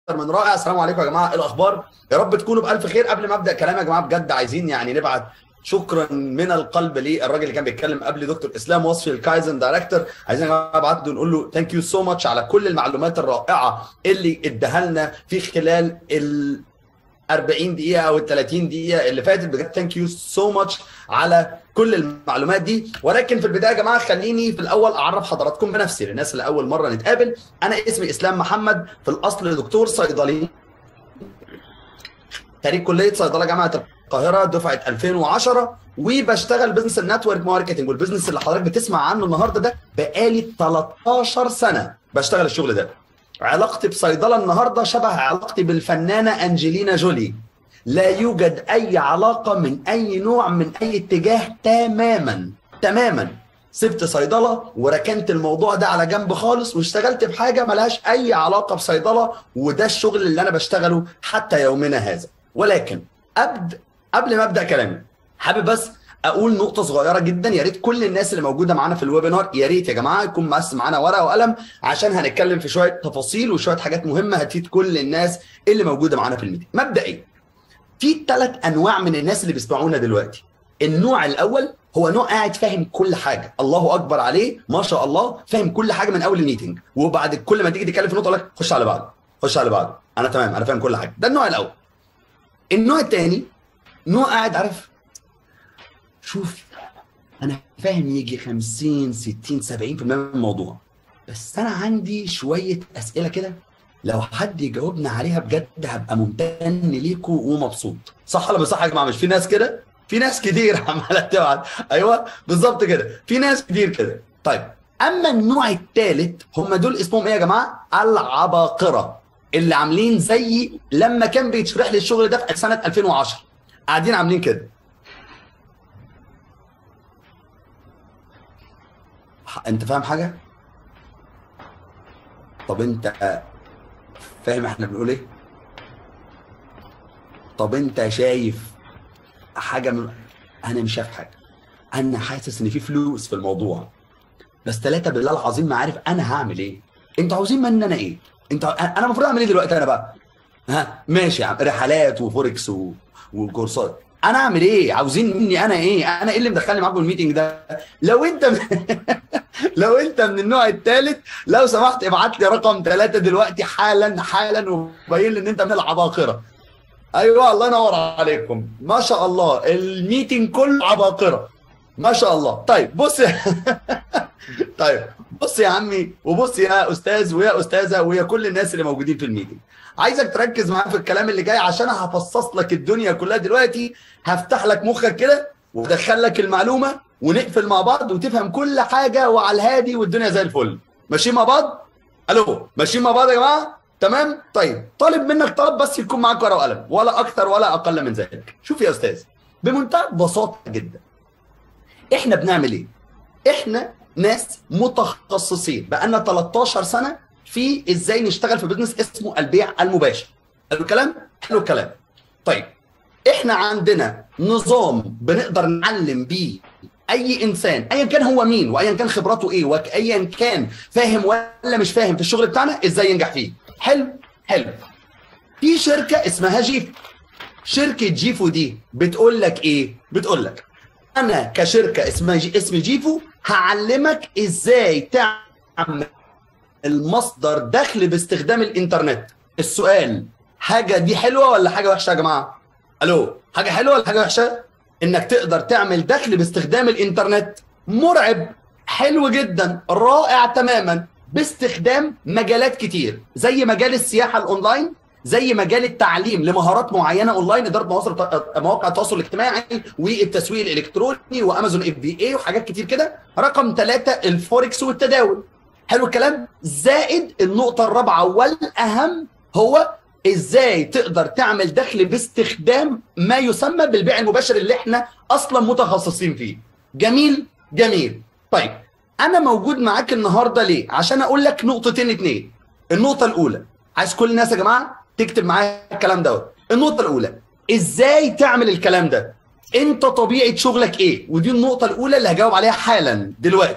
من رائع السلام عليكم يا جماعه إيه الاخبار يا رب تكونوا بالف خير قبل ما ابدا كلام يا جماعه بجد عايزين يعني نبعت شكرا من القلب للراجل اللي كان بيتكلم قبل دكتور اسلام وصفي الكايزن دايركتور عايزين يا جماعه نبعت له نقول له ثانك يو سو ماتش على كل المعلومات الرائعه اللي اداها لنا في خلال ال 40 دقيقة أو ال 30 دقيقة اللي فاتت بجد ثانك يو سو ماتش على كل المعلومات دي ولكن في البداية يا جماعة خليني في الأول أعرف حضراتكم بنفسي للناس اللي أول مرة نتقابل أنا اسمي إسلام محمد في الأصل دكتور صيدلي خريج كلية صيدلة جامعة القاهرة دفعة 2010 وبشتغل بزنس النتورك ماركتنج والبزنس اللي حضرتك بتسمع عنه النهارده ده بقالي 13 سنة بشتغل الشغل ده علاقتي بصيدله النهارده شبه علاقتي بالفنانه انجلينا جولي لا يوجد اي علاقه من اي نوع من اي اتجاه تماما تماما سبت صيدله وركنت الموضوع ده على جنب خالص واشتغلت بحاجه ملهاش اي علاقه بصيدله وده الشغل اللي انا بشتغله حتى يومنا هذا ولكن أبد قبل ما ابدا كلامي حابب بس اقول نقطه صغيره جدا يا ريت كل الناس اللي موجوده معانا في الويبينار يا ريت يا جماعه يكون بس معانا ورقه وقلم عشان هنتكلم في شويه تفاصيل وشويه حاجات مهمه هتفيد كل الناس اللي موجوده معانا في الميتنج مبدئيا في ثلاث انواع من الناس اللي بيسمعونا دلوقتي النوع الاول هو نوع قاعد فاهم كل حاجه الله اكبر عليه ما شاء الله فاهم كل حاجه من اول الميتنج وبعد كل ما تيجي تتكلم في نقطه لك خش على بعض خش على بعض انا تمام انا فاهم كل حاجه ده النوع الاول النوع الثاني نوع قاعد عارف شوف انا فاهم يجي 50 60 70% من الموضوع بس انا عندي شويه اسئله كده لو حد يجاوبنا عليها بجد هبقى ممتن ليكم ومبسوط صح ولا مش صح يا جماعه مش في ناس كده في ناس كتير عماله تبعت ايوه بالظبط كده في ناس كتير كده طيب اما النوع الثالث هم دول اسمهم ايه يا جماعه العباقره اللي عاملين زي لما كان بيتشرح لي الشغل ده في سنه 2010 قاعدين عاملين كده انت فاهم حاجه طب انت فاهم احنا بنقول ايه طب انت شايف حاجه من... انا مش شايف حاجه انا حاسس ان في فلوس في الموضوع بس ثلاثه بالله العظيم ما عارف انا هعمل ايه انتوا عاوزين مني انا ايه انت انا المفروض اعمل ايه دلوقتي انا بقى ها ماشي يا عم رحلات وفوركس و... وكورسات انا اعمل ايه عاوزين مني انا ايه انا ايه اللي مدخلني معاكم الميتنج ده لو انت من... لو انت من النوع الثالث لو سمحت ابعت لي رقم ثلاثة دلوقتي حالا حالا وبين لي ان انت من العباقره ايوه الله ينور عليكم ما شاء الله الميتنج كله عباقره ما شاء الله طيب بص طيب بص يا عمي وبص يا استاذ ويا استاذه ويا كل الناس اللي موجودين في الميتنج عايزك تركز معايا في الكلام اللي جاي عشان هفصص لك الدنيا كلها دلوقتي هفتح لك مخك كده وادخل لك المعلومه ونقفل مع بعض وتفهم كل حاجه وعلى الهادي والدنيا زي الفل ماشيين مع بعض الو ماشيين مع بعض يا جماعه تمام طيب طالب منك طلب بس يكون معاك ورقه وقلم ولا اكتر ولا اقل من ذلك شوف يا استاذ بمنتهى البساطه جدا احنا بنعمل ايه احنا ناس متخصصين بقالنا 13 سنه في ازاي نشتغل في بزنس اسمه البيع المباشر حلو الكلام حلو الكلام طيب احنا عندنا نظام بنقدر نعلم بيه اي انسان ايا كان هو مين وايا كان خبراته ايه وايا كان فاهم ولا مش فاهم في الشغل بتاعنا ازاي ينجح فيه حلو حلو في شركه اسمها جيفو شركه جيفو دي بتقول لك ايه بتقول لك انا كشركه اسمها جي اسم جيفو هعلمك ازاي تعمل المصدر دخل باستخدام الانترنت السؤال حاجه دي حلوه ولا حاجه وحشه يا جماعه الو حاجه حلوه ولا حاجه وحشه انك تقدر تعمل دخل باستخدام الانترنت مرعب حلو جدا رائع تماما باستخدام مجالات كتير زي مجال السياحه الاونلاين زي مجال التعليم لمهارات معينه اونلاين اداره مواقع التواصل الاجتماعي والتسويق الالكتروني وامازون اف بي اي وحاجات كتير كده رقم ثلاثة الفوركس والتداول حلو الكلام زائد النقطه الرابعه والاهم هو ازاي تقدر تعمل دخل باستخدام ما يسمى بالبيع المباشر اللي احنا اصلا متخصصين فيه جميل جميل طيب انا موجود معاك النهارده ليه عشان اقول لك نقطتين اتنين النقطه الاولى عايز كل الناس يا جماعه تكتب معايا الكلام دوت النقطه الاولى ازاي تعمل الكلام ده انت طبيعه شغلك ايه ودي النقطه الاولى اللي هجاوب عليها حالا دلوقتي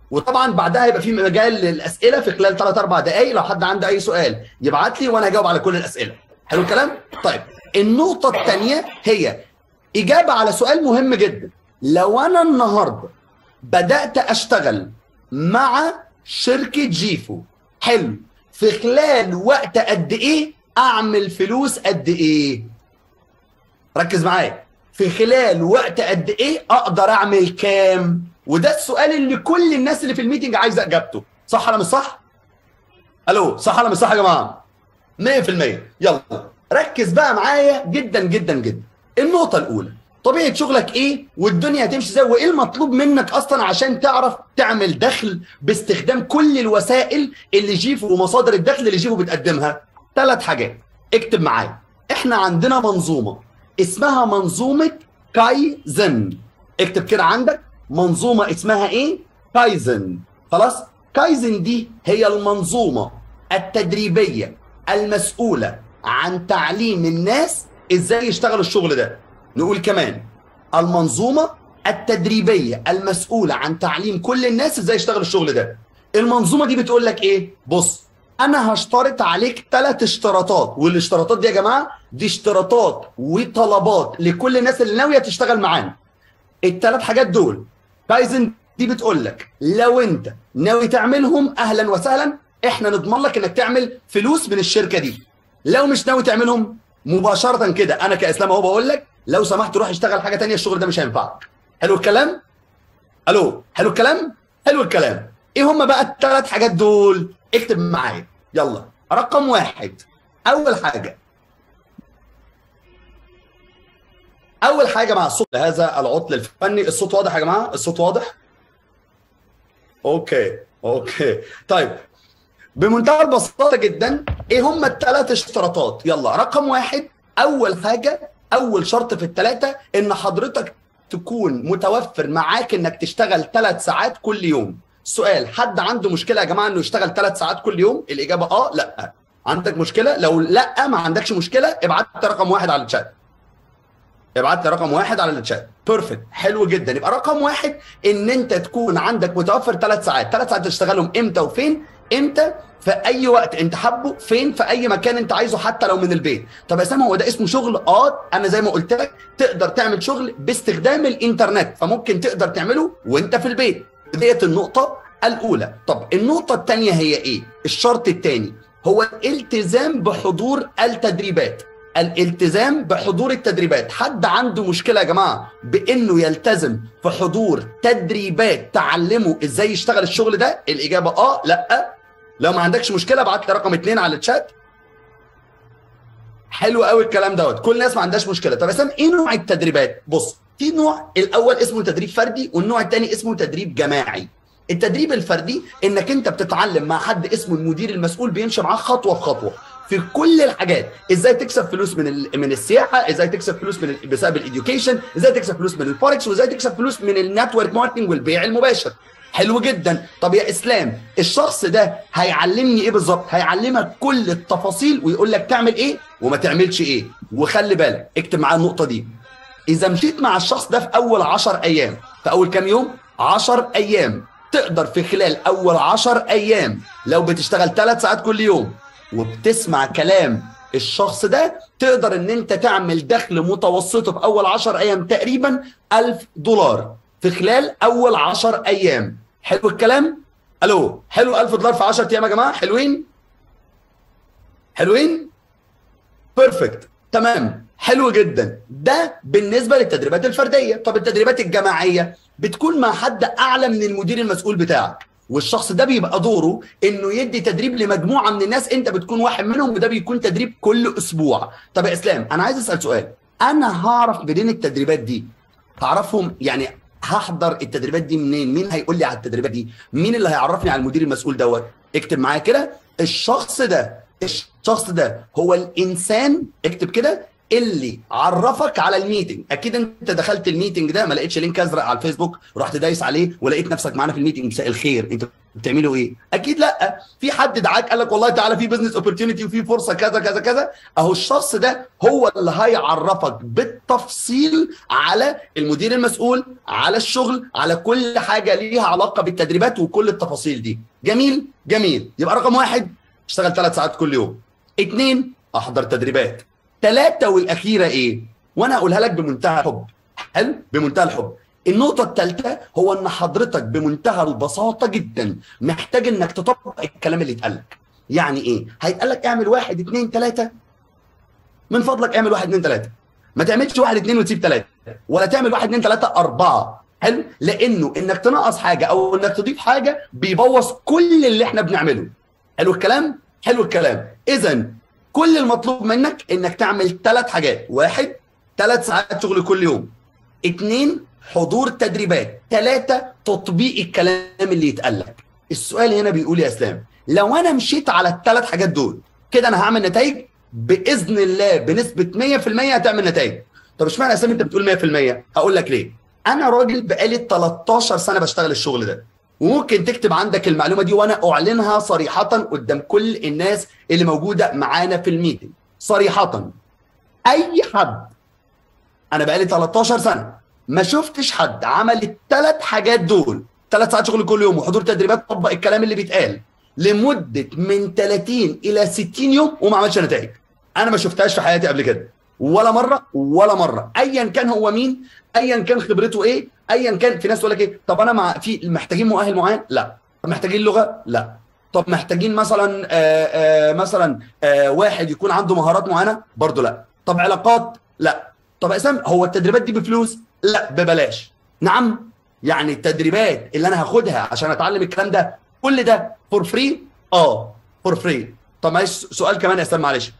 وطبعا بعدها هيبقى في مجال للاسئله في خلال 3 4 دقائق لو حد عنده اي سؤال يبعت لي وانا هجاوب على كل الاسئله حلو الكلام طيب النقطه الثانيه هي اجابه على سؤال مهم جدا لو انا النهارده بدات اشتغل مع شركه جيفو حلو في خلال وقت قد ايه اعمل فلوس قد ايه ركز معايا في خلال وقت قد ايه اقدر اعمل كام وده السؤال اللي كل الناس اللي في الميتنج عايزه اجابته صح ولا مش صح الو صح ولا مش صح يا جماعه 100% يلا ركز بقى معايا جدا جدا جدا النقطه الاولى طبيعه شغلك ايه والدنيا هتمشي ازاي وايه المطلوب منك اصلا عشان تعرف تعمل دخل باستخدام كل الوسائل اللي جيفو ومصادر الدخل اللي جيفو بتقدمها ثلاث حاجات اكتب معايا احنا عندنا منظومه اسمها منظومه كايزن اكتب كده عندك منظومه اسمها ايه كايزن خلاص كايزن دي هي المنظومه التدريبيه المسؤوله عن تعليم الناس ازاي يشتغلوا الشغل ده نقول كمان المنظومه التدريبيه المسؤوله عن تعليم كل الناس ازاي يشتغلوا الشغل ده المنظومه دي بتقول لك ايه بص انا هشترط عليك ثلاث اشتراطات والاشتراطات دي يا جماعه دي اشتراطات وطلبات لكل الناس اللي ناويه تشتغل معانا الثلاث حاجات دول كايزن دي بتقول لك لو انت ناوي تعملهم اهلا وسهلا احنا نضمن لك انك تعمل فلوس من الشركه دي لو مش ناوي تعملهم مباشره كده انا كاسلام اهو بقول لك لو سمحت روح اشتغل حاجه تانية الشغل ده مش هينفعك حلو الكلام الو حلو الكلام حلو الكلام ايه هم بقى الثلاث حاجات دول اكتب معايا يلا رقم واحد اول حاجه اول حاجه مع الصوت هذا العطل الفني الصوت واضح يا جماعه الصوت واضح اوكي اوكي طيب بمنتهى البساطه جدا ايه هم الثلاث اشتراطات يلا رقم واحد اول حاجه اول شرط في الثلاثه ان حضرتك تكون متوفر معاك انك تشتغل ثلاث ساعات كل يوم سؤال حد عنده مشكله يا جماعه انه يشتغل ثلاث ساعات كل يوم الاجابه اه لا عندك مشكله لو لا ما عندكش مشكله ابعت رقم واحد على الشات ابعت لي رقم واحد على الشات بيرفكت حلو جدا يبقى رقم واحد ان انت تكون عندك متوفر ثلاث ساعات ثلاث ساعات تشتغلهم امتى وفين امتى في اي وقت انت حابه فين في اي مكان انت عايزه حتى لو من البيت طب يا سامي هو ده اسمه شغل اه انا زي ما قلت لك تقدر تعمل شغل باستخدام الانترنت فممكن تقدر تعمله وانت في البيت ديت النقطه الاولى طب النقطه الثانيه هي ايه الشرط الثاني هو الالتزام بحضور التدريبات الالتزام بحضور التدريبات حد عنده مشكله يا جماعه بانه يلتزم في حضور تدريبات تعلمه ازاي يشتغل الشغل ده الاجابه اه لا لو ما عندكش مشكله ابعت لي رقم اثنين على الشات حلو قوي الكلام دوت كل الناس ما عندهاش مشكله طب يا ايه نوع التدريبات بص في نوع الاول اسمه تدريب فردي والنوع الثاني اسمه تدريب جماعي التدريب الفردي انك انت بتتعلم مع حد اسمه المدير المسؤول بيمشي معاك خطوه بخطوه في كل الحاجات ازاي تكسب فلوس من من السياحه ازاي تكسب فلوس من بسبب الاديوكيشن ازاي تكسب فلوس من الفوركس وازاي تكسب فلوس من النتورك ماركتنج والبيع المباشر حلو جدا طب يا اسلام الشخص ده هيعلمني ايه بالظبط هيعلمك كل التفاصيل ويقول لك تعمل ايه وما تعملش ايه وخلي بالك اكتب معاه النقطه دي اذا مشيت مع الشخص ده في اول 10 ايام في اول كام يوم 10 ايام تقدر في خلال اول 10 ايام لو بتشتغل 3 ساعات كل يوم وبتسمع كلام الشخص ده تقدر ان انت تعمل دخل متوسطه في اول 10 ايام تقريبا 1000 دولار في خلال اول 10 ايام حلو الكلام الو حلو 1000 دولار في 10 ايام يا جماعه حلوين حلوين بيرفكت تمام حلو جدا ده بالنسبه للتدريبات الفرديه طب التدريبات الجماعيه بتكون مع حد اعلى من المدير المسؤول بتاعك والشخص ده بيبقى دوره انه يدي تدريب لمجموعه من الناس انت بتكون واحد منهم وده بيكون تدريب كل اسبوع طب يا اسلام انا عايز اسال سؤال انا هعرف منين التدريبات دي هعرفهم يعني هحضر التدريبات دي منين مين هيقول لي على التدريبات دي مين اللي هيعرفني على المدير المسؤول دوت اكتب معايا كده الشخص ده الشخص ده هو الانسان اكتب كده اللي عرفك على الميتنج اكيد انت دخلت الميتنج ده ما لقيتش لينك ازرق على الفيسبوك رحت دايس عليه ولقيت نفسك معانا في الميتنج مساء الخير انت بتعملوا ايه اكيد لا في حد دعاك قال لك والله تعالى في بزنس اوبورتيونيتي وفي فرصه كذا كذا كذا اهو الشخص ده هو اللي هيعرفك بالتفصيل على المدير المسؤول على الشغل على كل حاجه ليها علاقه بالتدريبات وكل التفاصيل دي جميل جميل يبقى رقم واحد اشتغل ثلاث ساعات كل يوم اثنين احضر تدريبات ثلاثه والاخيره ايه وانا اقولها لك بمنتهى الحب حلو بمنتهى الحب النقطة الثالثة هو إن حضرتك بمنتهى البساطة جدا محتاج إنك تطبق الكلام اللي اتقال لك. يعني إيه؟ هيتقال لك اعمل واحد اثنين ثلاثة من فضلك اعمل واحد اثنين ثلاثة. ما تعملش واحد اثنين وتسيب ثلاثة ولا تعمل واحد اثنين ثلاثة أربعة. حلو؟ لأنه إنك تنقص حاجة أو إنك تضيف حاجة بيبوظ كل اللي إحنا بنعمله. حلو الكلام؟ حلو الكلام. إذا كل المطلوب منك إنك تعمل ثلاث حاجات، واحد ثلاث ساعات شغل كل يوم. اثنين حضور تدريبات ثلاثة تطبيق الكلام اللي يتقال لك السؤال هنا بيقول يا اسلام لو انا مشيت على الثلاث حاجات دول كده انا هعمل نتائج باذن الله بنسبه 100% هتعمل نتائج طب اشمعنى يا اسلام انت بتقول 100% هقول لك ليه انا راجل بقالي 13 سنه بشتغل الشغل ده وممكن تكتب عندك المعلومه دي وانا اعلنها صريحه قدام كل الناس اللي موجوده معانا في الميتنج صريحه اي حد انا بقالي 13 سنه ما شفتش حد عمل الثلاث حاجات دول ثلاث ساعات شغل كل يوم وحضور تدريبات طبق الكلام اللي بيتقال لمده من 30 الى 60 يوم وما عملش نتائج انا ما شفتهاش في حياتي قبل كده ولا مره ولا مره ايا كان هو مين ايا كان خبرته ايه ايا كان في ناس تقول لك ايه طب انا مع في محتاجين مؤهل معين لا طب محتاجين لغه لا طب محتاجين مثلا آآ آآ مثلا آآ واحد يكون عنده مهارات معينه برضه لا طب علاقات لا طب اسام هو التدريبات دي بفلوس لا ببلاش نعم يعني التدريبات اللي انا هاخدها عشان اتعلم الكلام ده كل ده فور فري اه فور فري طب معلش سؤال كمان يا اسلام معلش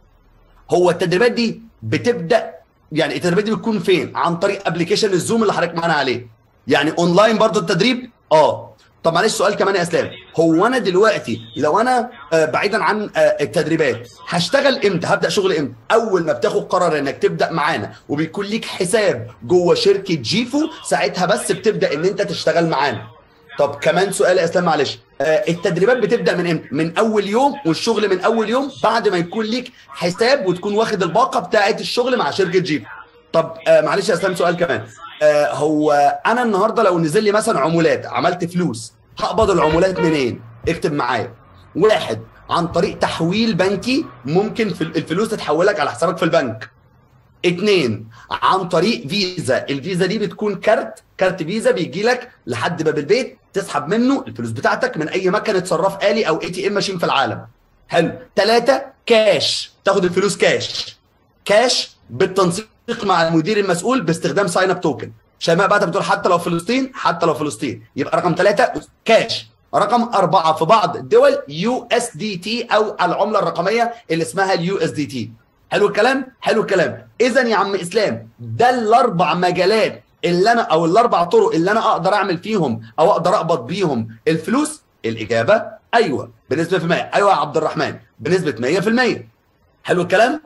هو التدريبات دي بتبدا يعني التدريبات دي بتكون فين عن طريق ابلكيشن الزوم اللي حضرتك معانا عليه يعني اونلاين برضو التدريب اه طب معلش سؤال كمان يا اسلام هو انا دلوقتي لو انا آه بعيدا عن آه التدريبات هشتغل امتى هبدا شغل امتى اول ما بتاخد قرار انك تبدا معانا وبيكون ليك حساب جوه شركه جيفو ساعتها بس بتبدا ان انت تشتغل معانا طب كمان سؤال يا اسلام معلش آه التدريبات بتبدا من امتى من اول يوم والشغل من اول يوم بعد ما يكون ليك حساب وتكون واخد الباقه بتاعه الشغل مع شركه جيفو طب آه معلش يا اسلام سؤال كمان آه هو انا النهارده لو نزل لي مثلا عمولات عملت فلوس هقبض العمولات منين؟ اكتب معايا. واحد عن طريق تحويل بنكي ممكن في الفلوس تتحولك على حسابك في البنك. اثنين عن طريق فيزا، الفيزا دي بتكون كارت، كارت فيزا بيجي لك لحد باب البيت تسحب منه الفلوس بتاعتك من اي مكنه صراف آلي او اي تي ام ماشين في العالم. حلو. ثلاثة كاش، تاخد الفلوس كاش. كاش بالتنسيق مع المدير المسؤول باستخدام ساين اب توكن. شيماء بقى بتقول حتى لو فلسطين حتى لو فلسطين يبقى رقم ثلاثة كاش رقم أربعة في بعض الدول يو اس دي تي أو العملة الرقمية اللي اسمها اليو اس دي تي حلو الكلام حلو الكلام إذا يا عم إسلام ده الأربع مجالات اللي أنا أو الأربع طرق اللي أنا أقدر أعمل فيهم أو أقدر أقبض بيهم الفلوس الإجابة أيوه بنسبة في المية أيوه يا عبد الرحمن بنسبة 100% حلو الكلام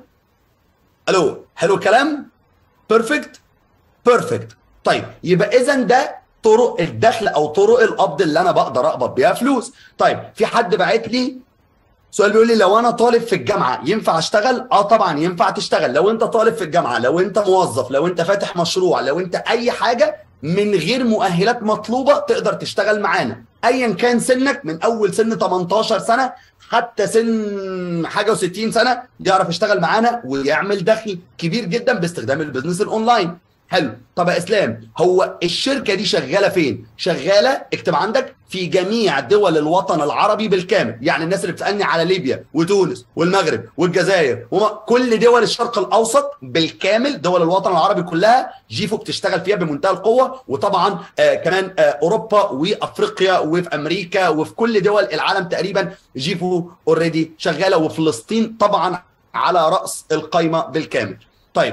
ألو حلو الكلام بيرفكت بيرفكت طيب يبقى اذا ده طرق الدخل او طرق القبض اللي انا بقدر اقبض بيها فلوس طيب في حد باعت لي سؤال بيقول لي لو انا طالب في الجامعه ينفع اشتغل اه طبعا ينفع تشتغل لو انت طالب في الجامعه لو انت موظف لو انت فاتح مشروع لو انت اي حاجه من غير مؤهلات مطلوبه تقدر تشتغل معانا ايا كان سنك من اول سن 18 سنه حتى سن حاجه و60 سنه يعرف يشتغل معانا ويعمل دخل كبير جدا باستخدام البيزنس الاونلاين حلو طب يا اسلام هو الشركه دي شغاله فين شغاله اكتب عندك في جميع دول الوطن العربي بالكامل يعني الناس اللي بتسالني على ليبيا وتونس والمغرب والجزائر وكل دول الشرق الاوسط بالكامل دول الوطن العربي كلها جيفو بتشتغل فيها بمنتهى القوه وطبعا آه كمان آه اوروبا وافريقيا وفي امريكا وفي كل دول العالم تقريبا جيفو اوريدي شغاله وفلسطين طبعا على راس القايمه بالكامل طيب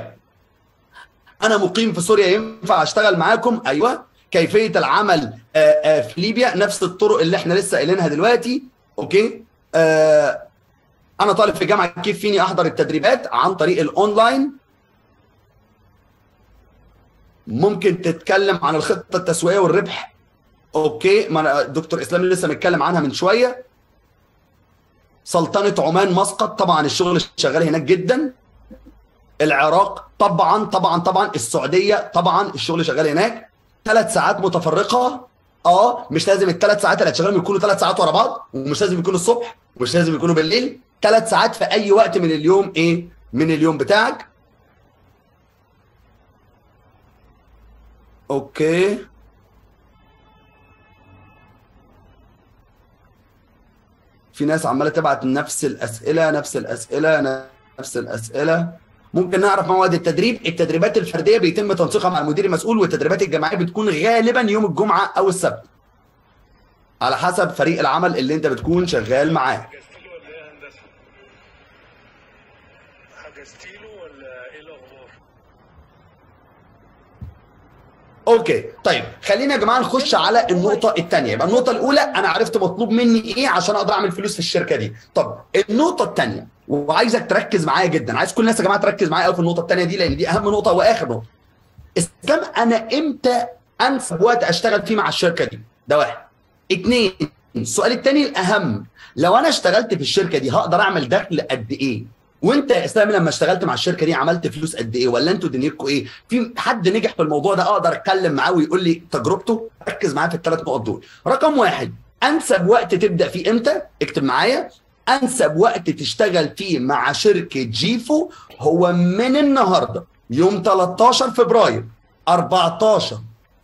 انا مقيم في سوريا ينفع اشتغل معاكم ايوه كيفيه العمل آآ آآ في ليبيا نفس الطرق اللي احنا لسه قايلينها دلوقتي اوكي انا طالب في جامعه كيف فيني احضر التدريبات عن طريق الاونلاين ممكن تتكلم عن الخطه التسويقيه والربح اوكي ما أنا دكتور اسلام لسه متكلم عنها من شويه سلطنه عمان مسقط طبعا الشغل شغال هناك جدا العراق طبعا طبعا طبعا السعوديه طبعا الشغل شغال هناك ثلاث ساعات متفرقه اه مش لازم الثلاث ساعات اللي هتشتغلهم يكونوا ثلاث ساعات ورا بعض ومش لازم يكونوا الصبح ومش لازم يكونوا بالليل ثلاث ساعات في اي وقت من اليوم ايه من اليوم بتاعك اوكي في ناس عماله تبعت نفس الاسئله نفس الاسئله نفس الاسئله ممكن نعرف مواد التدريب التدريبات الفرديه بيتم تنسيقها مع المدير المسؤول والتدريبات الجماعيه بتكون غالبا يوم الجمعه او السبت على حسب فريق العمل اللي انت بتكون شغال معاه حجزتي له ولا ايه الاخبار؟ اوكي طيب خلينا يا جماعه نخش على النقطه الثانيه يبقى النقطه الاولى انا عرفت مطلوب مني ايه عشان اقدر اعمل فلوس في الشركه دي طب النقطه الثانيه وعايزك تركز معايا جدا عايز كل الناس يا جماعه تركز معايا قوي في النقطه الثانيه دي لان دي اهم نقطه واخر نقطه اسلام انا امتى انسب وقت اشتغل فيه مع الشركه دي ده واحد اتنين السؤال الثاني الاهم لو انا اشتغلت في الشركه دي هقدر اعمل دخل قد ايه وانت يا اسلام لما اشتغلت مع الشركه دي عملت فلوس قد ايه ولا انتوا دنيتكم ايه في حد نجح في الموضوع ده اقدر اتكلم معاه ويقول لي تجربته ركز معايا في الثلاث نقط دول رقم واحد انسب وقت تبدا فيه امتى اكتب معايا انسب وقت تشتغل فيه مع شركه جيفو هو من النهارده يوم 13 فبراير 14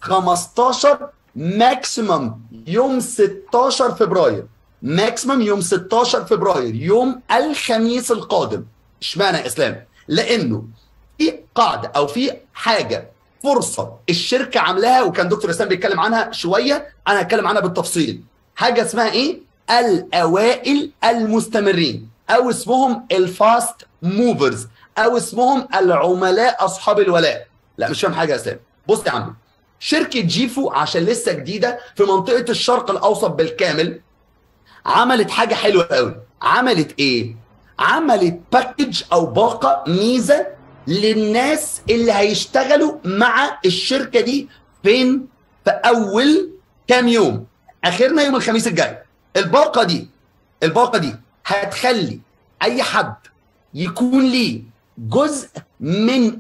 15 ماكسيمم يوم 16 فبراير ماكسيمم يوم 16 فبراير يوم الخميس القادم اشمعنى يا اسلام لانه في قاعده او في حاجه فرصه الشركه عاملاها وكان دكتور اسلام بيتكلم عنها شويه انا هتكلم عنها بالتفصيل حاجه اسمها ايه الاوائل المستمرين او اسمهم الفاست موفرز او اسمهم العملاء اصحاب الولاء لا مش فاهم حاجه يا اسلام بص يا عم شركه جيفو عشان لسه جديده في منطقه الشرق الاوسط بالكامل عملت حاجه حلوه قوي عملت ايه عملت باكج او باقه ميزه للناس اللي هيشتغلوا مع الشركه دي فين في اول كام يوم اخرنا يوم الخميس الجاي الباقه دي الباقه دي هتخلي اي حد يكون ليه جزء من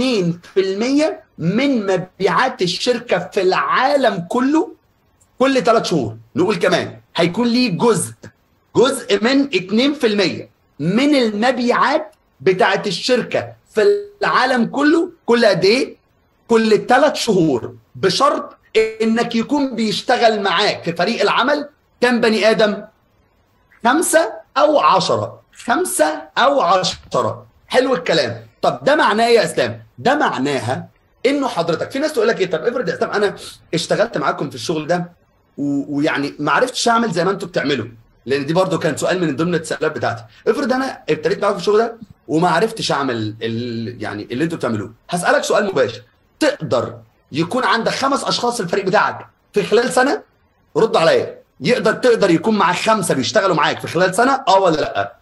2% من مبيعات الشركه في العالم كله كل ثلاث شهور نقول كمان هيكون ليه جزء جزء من 2% من المبيعات بتاعت الشركه في العالم كله كل قد ايه؟ كل ثلاث شهور بشرط انك يكون بيشتغل معاك في فريق العمل كام بني ادم؟ خمسه او عشره خمسه او عشره حلو الكلام طب ده معناه ايه يا اسلام؟ ده معناها انه حضرتك في ناس تقول لك ايه طب افرض يا اسلام انا اشتغلت معاكم في الشغل ده و- ويعني ما عرفتش اعمل زي ما انتوا بتعملوا لان دي برضو كان سؤال من ضمن التساؤلات بتاعتي افرض انا ابتديت معاكم في الشغل ده وما عرفتش اعمل ال... يعني اللي انتوا بتعملوه هسالك سؤال مباشر تقدر يكون عندك خمس اشخاص في الفريق بتاعك في خلال سنه رد عليا يقدر تقدر يكون معاك خمسه بيشتغلوا معاك في خلال سنه اه ولا لا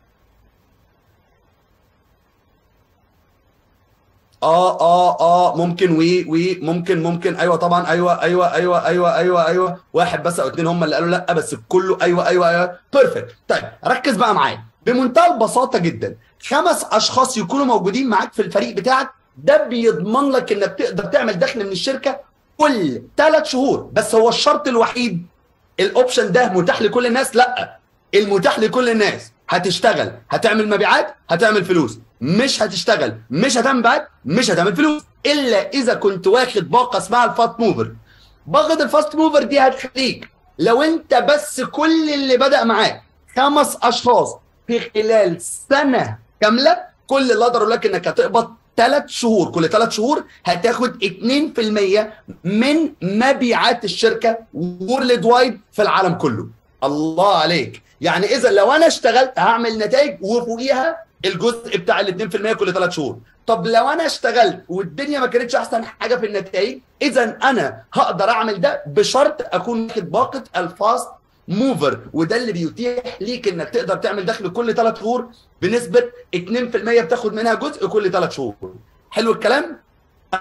اه اه اه ممكن وي وي ممكن ممكن ايوه طبعا ايوه ايوه ايوه ايوه ايوه ايوه واحد بس او اتنين هم اللي قالوا لا بس كله ايوه ايوه ايوه بيرفكت طيب ركز بقى معايا بمنتهى البساطه جدا خمس اشخاص يكونوا موجودين معاك في الفريق بتاعك ده بيضمن لك انك تقدر تعمل دخل من الشركه كل ثلاث شهور بس هو الشرط الوحيد الاوبشن ده متاح لكل الناس لا المتاح لكل الناس هتشتغل هتعمل مبيعات هتعمل فلوس مش هتشتغل مش هتعمل مبيعات مش هتعمل فلوس الا اذا كنت واخد باقه اسمها الفاست موفر باقه الفاست موفر دي هتخليك لو انت بس كل اللي بدا معاك خمس اشخاص في خلال سنه كامله كل اللي اقدر اقول لك انك هتقبض ثلاث شهور كل ثلاث شهور هتاخد 2% من مبيعات الشركه وورلد وايد في العالم كله الله عليك يعني اذا لو انا اشتغلت هعمل نتائج وفوقيها الجزء بتاع ال 2% كل ثلاث شهور طب لو انا اشتغلت والدنيا ما كانتش احسن حاجه في النتائج اذا انا هقدر اعمل ده بشرط اكون واخد باقه الفاست موفر وده اللي بيتيح ليك انك تقدر تعمل دخل كل ثلاث شهور بنسبه 2% بتاخد منها جزء كل ثلاث شهور حلو الكلام؟ الو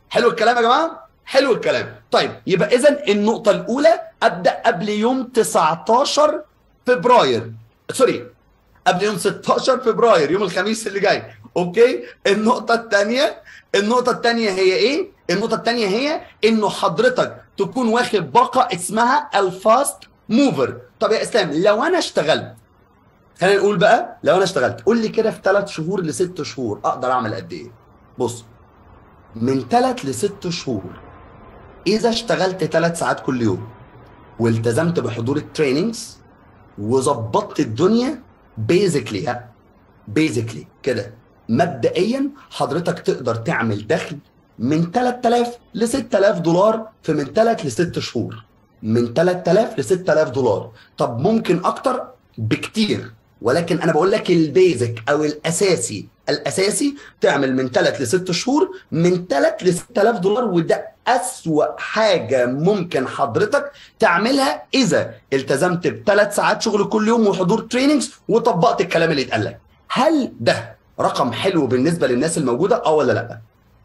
حلو الكلام يا جماعه حلو الكلام طيب يبقى اذا النقطه الاولى ابدا قبل يوم 19 فبراير سوري قبل يوم 16 فبراير يوم الخميس اللي جاي اوكي النقطه الثانيه النقطه الثانيه هي ايه النقطه الثانيه هي انه حضرتك تكون واخد باقه اسمها الفاست موفر طب يا اسلام لو انا اشتغلت خلينا نقول بقى لو انا اشتغلت قول لي كده في ثلاث شهور لست شهور اقدر اعمل قد ايه بص من ثلاث لست شهور اذا اشتغلت ثلاث ساعات كل يوم والتزمت بحضور التريننجز وظبطت الدنيا بيزيكلي بيزيكلي كده مبدئيا حضرتك تقدر تعمل دخل من 3000 ل 6000 دولار في من 3 ل 6 شهور من 3000 ل 6000 دولار طب ممكن اكتر بكتير ولكن انا بقول لك البيزك او الاساسي الاساسي تعمل من 3 ل 6 شهور من 3 ل 6000 دولار وده اسوأ حاجه ممكن حضرتك تعملها اذا التزمت بثلاث ساعات شغل كل يوم وحضور تريننجز وطبقت الكلام اللي اتقال لك هل ده رقم حلو بالنسبه للناس الموجوده اه ولا لا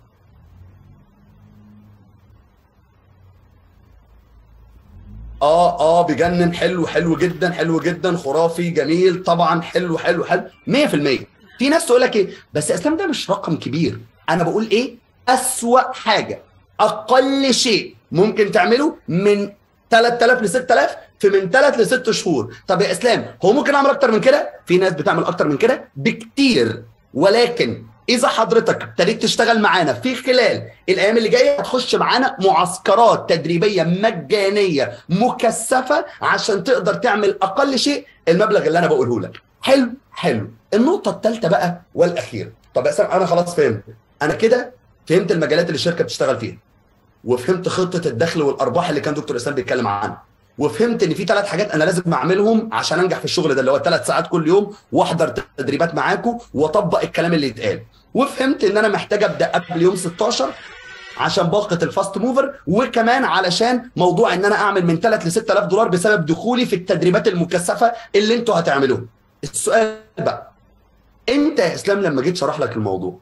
اه اه بيجنن حلو حلو جدا حلو جدا خرافي جميل طبعا حلو حلو حلو 100% في ناس تقول لك ايه بس يا اسلام ده مش رقم كبير انا بقول ايه اسوأ حاجه اقل شيء ممكن تعمله من 3000 ل 6000 في من 3 ل 6 شهور طب يا اسلام هو ممكن اعمل اكتر من كده في ناس بتعمل اكتر من كده بكتير ولكن اذا حضرتك ابتديت تشتغل معانا في خلال الايام اللي جايه هتخش معانا معسكرات تدريبيه مجانيه مكثفه عشان تقدر تعمل اقل شيء المبلغ اللي انا بقوله لك حلو حلو النقطه الثالثه بقى والاخيره طب يا اسلام انا خلاص فهمت انا كده فهمت المجالات اللي الشركه بتشتغل فيها وفهمت خطه الدخل والارباح اللي كان دكتور اسلام بيتكلم عنها وفهمت ان في ثلاث حاجات انا لازم اعملهم عشان انجح في الشغل ده اللي هو ثلاث ساعات كل يوم واحضر تدريبات معاكم واطبق الكلام اللي يتقال وفهمت ان انا محتاج ابدا قبل يوم 16 عشان باقه الفاست موفر وكمان علشان موضوع ان انا اعمل من 3 ل 6000 دولار بسبب دخولي في التدريبات المكثفه اللي انتوا هتعملوها السؤال بقى انت يا اسلام لما جيت شرح لك الموضوع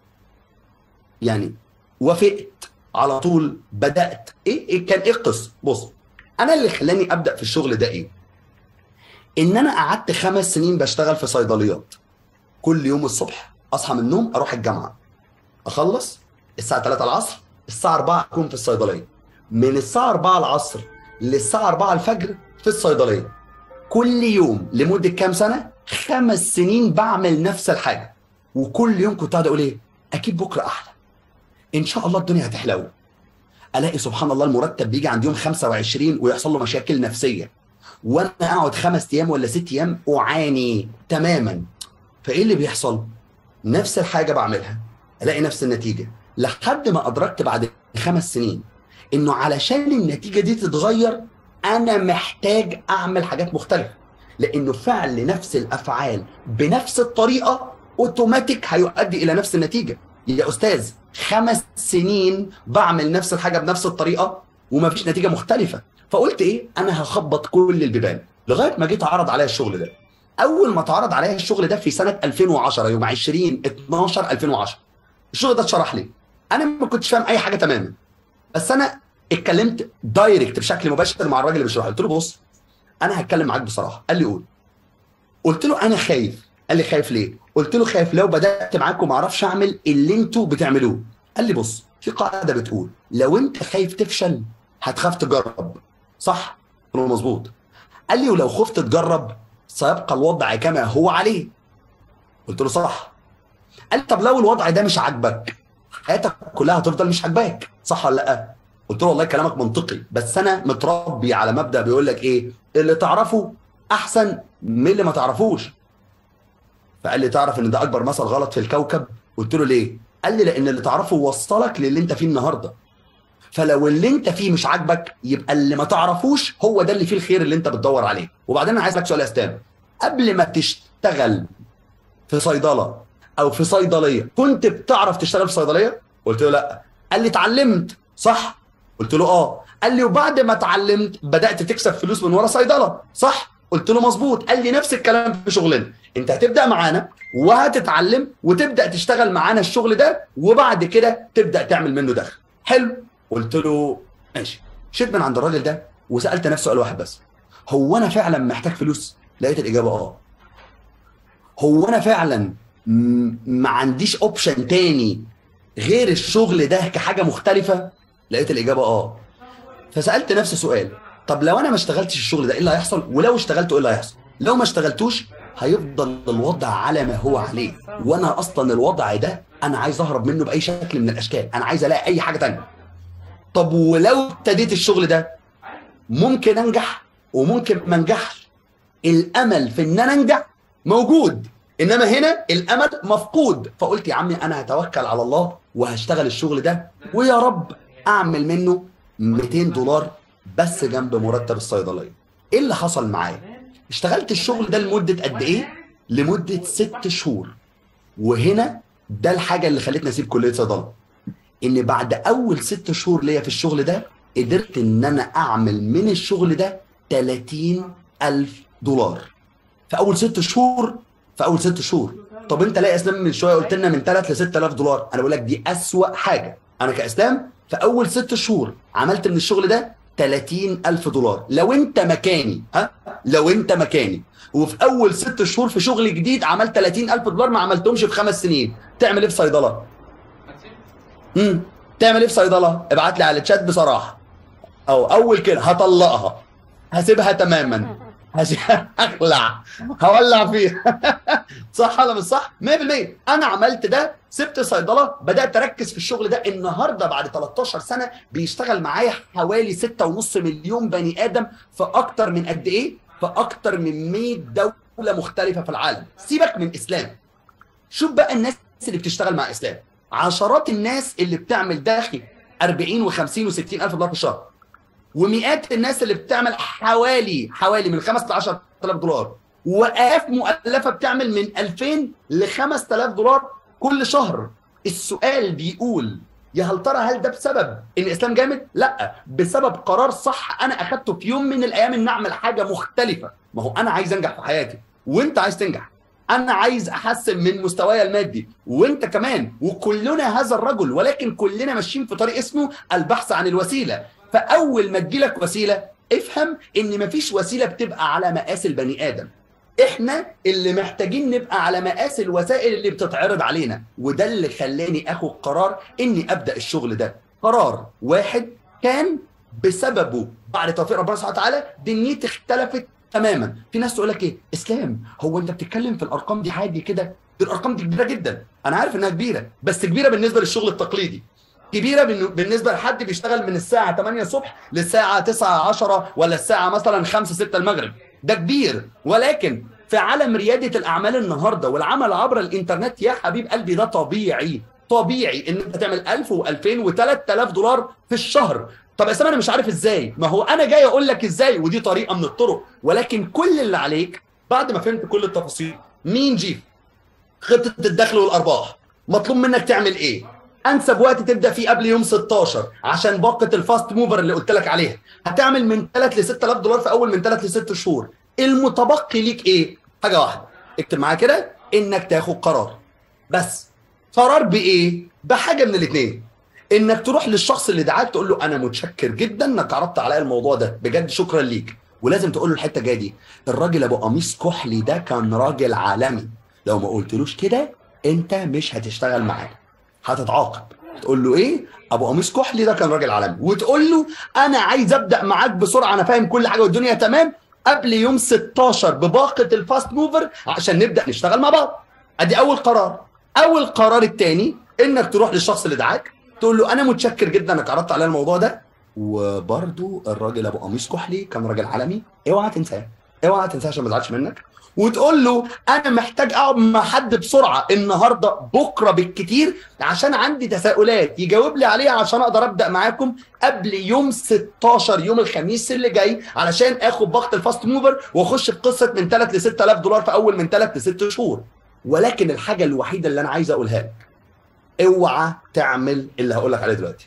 يعني وافقت على طول بدات ايه, إيه كان ايه القصه بص انا اللي خلاني ابدا في الشغل ده ايه ان انا قعدت خمس سنين بشتغل في صيدليات كل يوم الصبح اصحى من النوم اروح الجامعه اخلص الساعه 3 العصر الساعه 4 اكون في الصيدليه من الساعه 4 العصر للساعه 4 الفجر في الصيدليه كل يوم لمده كام سنه خمس سنين بعمل نفس الحاجه وكل يوم كنت قاعد اقول ايه اكيد بكره احلى ان شاء الله الدنيا هتحلو الاقي سبحان الله المرتب بيجي عند يوم 25 ويحصل له مشاكل نفسيه وانا اقعد خمس ايام ولا ست ايام اعاني تماما فايه اللي بيحصل؟ نفس الحاجه بعملها الاقي نفس النتيجه لحد ما ادركت بعد خمس سنين انه علشان النتيجه دي تتغير انا محتاج اعمل حاجات مختلفه لانه فعل نفس الافعال بنفس الطريقه اوتوماتيك هيؤدي الى نفس النتيجه يا استاذ خمس سنين بعمل نفس الحاجه بنفس الطريقه ومفيش نتيجه مختلفه فقلت ايه انا هخبط كل البيبان لغايه ما جيت عرض عليا الشغل ده اول ما اتعرض عليا الشغل ده في سنه 2010 يوم 20 12 2010 الشغل ده اتشرح لي انا ما كنتش فاهم اي حاجه تماما بس انا اتكلمت دايركت بشكل مباشر مع الراجل اللي بيشرح لي قلت له بص انا هتكلم معاك بصراحه قال لي قول قلت له انا خايف قال لي خايف ليه قلت له خايف لو بدات معاك وما اعرفش اعمل اللي انتوا بتعملوه قال لي بص في قاعده بتقول لو انت خايف تفشل هتخاف تجرب صح قلت له مظبوط قال لي ولو خفت تجرب سيبقى الوضع كما هو عليه قلت له صح قال لي طب لو الوضع ده مش عاجبك حياتك كلها هتفضل مش عاجباك صح ولا لا قلت له والله كلامك منطقي بس انا متربي على مبدا بيقول لك ايه اللي تعرفه احسن من اللي ما تعرفوش فقال لي تعرف ان ده اكبر مثل غلط في الكوكب قلت له ليه قال لي لان اللي تعرفه وصلك للي انت فيه النهارده فلو اللي انت فيه مش عاجبك يبقى اللي ما تعرفوش هو ده اللي فيه الخير اللي انت بتدور عليه وبعدين انا عايز لك سؤال يا استاذ قبل ما تشتغل في صيدله او في صيدليه كنت بتعرف تشتغل في صيدليه قلت له لا قال لي اتعلمت صح قلت له اه قال لي وبعد ما اتعلمت بدات تكسب فلوس من ورا صيدله صح قلت له مظبوط قال لي نفس الكلام في شغلنا انت هتبدا معانا وهتتعلم وتبدا تشتغل معانا الشغل ده وبعد كده تبدا تعمل منه دخل حلو قلت له ماشي شيت من عند الراجل ده وسالت نفسي سؤال واحد بس هو انا فعلا محتاج فلوس لقيت الاجابه اه هو انا فعلا م- ما عنديش اوبشن تاني غير الشغل ده كحاجه مختلفه لقيت الاجابه اه فسالت نفسي سؤال طب لو انا ما اشتغلتش الشغل ده ايه اللي هيحصل ولو اشتغلته ايه اللي هيحصل لو ما اشتغلتوش هيفضل الوضع على ما هو عليه وانا اصلا الوضع ده انا عايز اهرب منه باي شكل من الاشكال انا عايز الاقي اي حاجه تانية طب ولو ابتديت الشغل ده ممكن انجح وممكن ما انجحش الامل في ان انا انجح موجود انما هنا الامل مفقود فقلت يا عمي انا هتوكل على الله وهشتغل الشغل ده ويا رب اعمل منه 200 دولار بس جنب مرتب الصيدليه ايه اللي حصل معايا اشتغلت الشغل ده لمده قد ايه لمده ست شهور وهنا ده الحاجه اللي خلتني اسيب كليه صيدله ان بعد اول ست شهور ليا في الشغل ده قدرت ان انا اعمل من الشغل ده 30 الف دولار في اول ست شهور في اول ست شهور طب انت لا يا اسلام من شويه قلت لنا من 3 ل 6000 دولار انا بقول لك دي اسوأ حاجه انا كاسلام في اول ست شهور عملت من الشغل ده 30 الف دولار لو انت مكاني ها لو انت مكاني وفي اول ست شهور في شغل جديد عملت 30 الف دولار ما عملتهمش في خمس سنين تعمل ايه في صيدله امم تعمل ايه في صيدله ابعت لي على الشات بصراحه او اول كده هطلقها هسيبها تماما هش- هخلع هولع فيها صح ولا مش صح 100% انا عملت ده سبت صيدله بدات اركز في الشغل ده النهارده بعد 13 سنه بيشتغل معايا حوالي 6.5 مليون بني ادم في اكتر من قد ايه في اكتر من 100 دوله مختلفه في العالم سيبك من اسلام شوف بقى الناس اللي بتشتغل مع اسلام عشرات الناس اللي بتعمل داخل 40 و50 و60 الف دولار في الشهر ومئات الناس اللي بتعمل حوالي حوالي من 5 ل 10000 دولار والاف مؤلفه بتعمل من 2000 ل 5000 دولار كل شهر السؤال بيقول يا هل ترى هل ده بسبب ان الاسلام جامد؟ لا بسبب قرار صح انا اخدته في يوم من الايام ان اعمل حاجه مختلفه ما هو انا عايز انجح في حياتي وانت عايز تنجح انا عايز احسن من مستواي المادي وانت كمان وكلنا هذا الرجل ولكن كلنا ماشيين في طريق اسمه البحث عن الوسيله فاول ما تجيلك وسيله افهم ان مفيش وسيله بتبقى على مقاس البني ادم احنا اللي محتاجين نبقى على مقاس الوسائل اللي بتتعرض علينا وده اللي خلاني اخد قرار اني ابدا الشغل ده قرار واحد كان بسببه بعد توفيق ربنا سبحانه وتعالى دنيتي اختلفت تماما في ناس تقول لك ايه اسلام هو انت بتتكلم في الارقام دي عادي كده دي الارقام دي كبيره جدا انا عارف انها كبيره بس كبيره بالنسبه للشغل التقليدي كبيره بالن- بالنسبه لحد بيشتغل من الساعه 8 الصبح للساعه 9 10 ولا الساعه مثلا 5 6 المغرب ده كبير ولكن في عالم رياده الاعمال النهارده والعمل عبر الانترنت يا حبيب قلبي ده طبيعي طبيعي ان انت تعمل 1000 و2000 و3000 دولار في الشهر طب يا سامي انا مش عارف ازاي ما هو انا جاي اقول لك ازاي ودي طريقه من الطرق ولكن كل اللي عليك بعد ما فهمت كل التفاصيل مين جيف خطه الدخل والارباح مطلوب منك تعمل ايه انسب وقت تبدا فيه قبل يوم 16 عشان باقه الفاست موفر اللي قلت لك عليها هتعمل من 3 ل 6000 دولار في اول من 3 ل 6 شهور المتبقي ليك ايه حاجه واحده اكتب معايا كده انك تاخد قرار بس قرار بايه بحاجه من الاثنين انك تروح للشخص اللي دعاك تقول له انا متشكر جدا انك عرضت عليا الموضوع ده بجد شكرا ليك ولازم تقول له الحته الجايه دي الراجل ابو قميص كحلي ده كان راجل عالمي لو ما قلتلوش كده انت مش هتشتغل معانا هتتعاقب تقول له ايه ابو قميص كحلي ده كان راجل عالمي وتقول له انا عايز ابدا معاك بسرعه انا فاهم كل حاجه والدنيا تمام قبل يوم 16 بباقه الفاست موفر عشان نبدا نشتغل مع بعض ادي اول قرار اول قرار الثاني انك تروح للشخص اللي دعاك تقول له انا متشكر جدا انك عرضت عليا الموضوع ده وبرده الراجل ابو قميص كحلي كان راجل عالمي اوعى تنساه اوعى تنساه عشان ما ازعلش منك وتقول له انا محتاج اقعد مع حد بسرعه النهارده بكره بالكتير عشان عندي تساؤلات يجاوب لي عليها عشان اقدر ابدا معاكم قبل يوم 16 يوم الخميس اللي جاي علشان اخد باقه الفاست موفر واخش في قصه من 3 ل 6000 دولار في اول من 3 ل 6 شهور ولكن الحاجه الوحيده اللي انا عايز اقولها لك اوعى تعمل اللي هقول لك عليه دلوقتي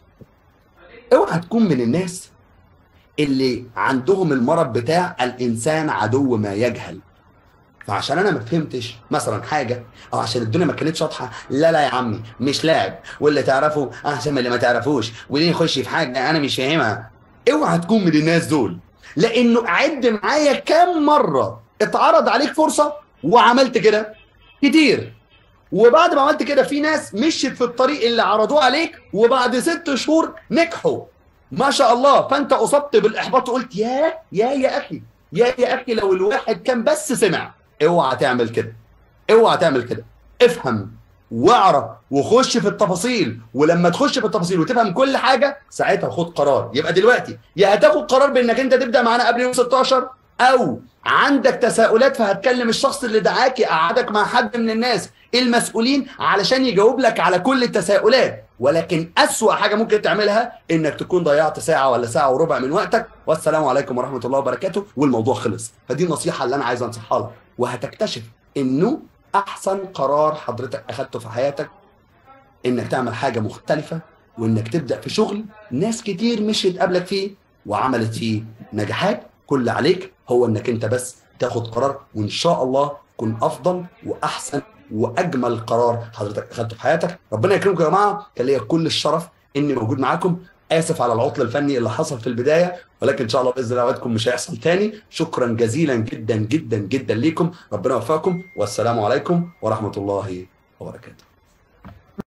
اوعى تكون من الناس اللي عندهم المرض بتاع الانسان عدو ما يجهل فعشان انا ما فهمتش مثلا حاجه او عشان الدنيا ما كانتش واضحه لا لا يا عمي مش لاعب واللي تعرفه احسن من اللي ما تعرفوش وليه يخش في حاجه انا مش فاهمها اوعى تكون من الناس دول لانه عد معايا كام مره اتعرض عليك فرصه وعملت كده كتير وبعد ما عملت كده في ناس مشيت في الطريق اللي عرضوه عليك وبعد ست شهور نجحوا ما شاء الله فانت اصبت بالاحباط وقلت يا يا يا اخي يا يا اخي لو الواحد كان بس سمع اوعى تعمل كده اوعى تعمل كده افهم واعرف وخش في التفاصيل ولما تخش في التفاصيل وتفهم كل حاجه ساعتها خد قرار يبقى دلوقتي يا هتاخد قرار بانك انت تبدا معانا قبل يوم 16 او عندك تساؤلات فهتكلم الشخص اللي دعاك يقعدك مع حد من الناس المسؤولين علشان يجاوب لك على كل التساؤلات ولكن أسوأ حاجة ممكن تعملها إنك تكون ضيعت ساعة ولا ساعة وربع من وقتك والسلام عليكم ورحمة الله وبركاته والموضوع خلص فدي النصيحة اللي أنا عايز أنصحها لك وهتكتشف إنه أحسن قرار حضرتك أخدته في حياتك إنك تعمل حاجة مختلفة وإنك تبدأ في شغل ناس كتير مشيت قبلك فيه وعملت فيه نجاحات كل عليك هو إنك أنت بس تاخد قرار وإن شاء الله يكون أفضل وأحسن واجمل قرار حضرتك اخدته في حياتك ربنا يكرمكم يا جماعه كان ليا كل الشرف اني موجود معاكم اسف على العطل الفني اللي حصل في البدايه ولكن ان شاء الله باذن الله اوعدكم مش هيحصل تاني شكرا جزيلا جدا جدا جدا ليكم ربنا يوفقكم والسلام عليكم ورحمه الله وبركاته